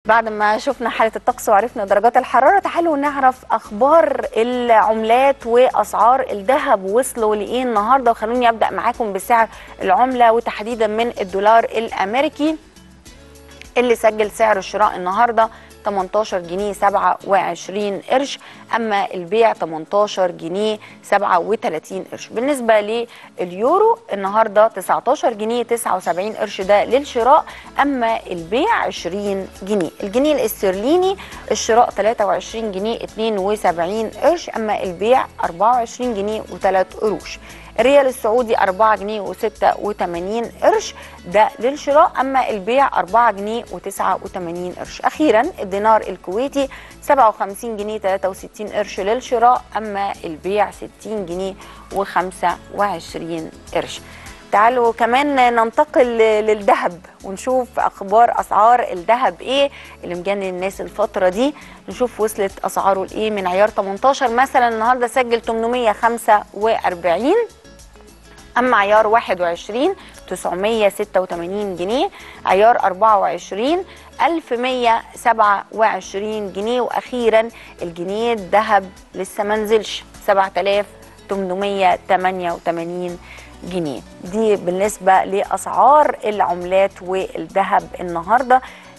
بعد ما شفنا حالة الطقس وعرفنا درجات الحرارة تعالوا نعرف أخبار العملات وأسعار الذهب وصلوا لإيه النهاردة وخلوني أبدأ معاكم بسعر العملة وتحديدا من الدولار الأمريكي اللي سجل سعر الشراء النهارده 18 جنيه 27 قرش اما البيع 18 جنيه 37 قرش بالنسبه لليورو النهارده 19 جنيه 79 قرش ده للشراء اما البيع 20 جنيه الجنيه الاسترليني الشراء 23 جنيه 72 قرش اما البيع 24 جنيه و3 قروش الريال السعودي 4 جنيه و86 قرش ده للشراء اما البيع 4 جنيه و89 قرش اخيرا الدينار الكويتي 57 جنيه 63 قرش للشراء اما البيع 60 جنيه و25 قرش تعالوا كمان ننتقل للذهب ونشوف اخبار اسعار الذهب ايه اللي مجنن الناس الفتره دي نشوف وصلت اسعاره لايه من عيار 18 مثلا النهارده سجل 845 اما عيار 21 986 جنيه عيار 24 1127 جنيه واخيرا الجنيه الذهب لسه ما نزلش 7888 جنيه دي بالنسبه لاسعار العملات والذهب النهارده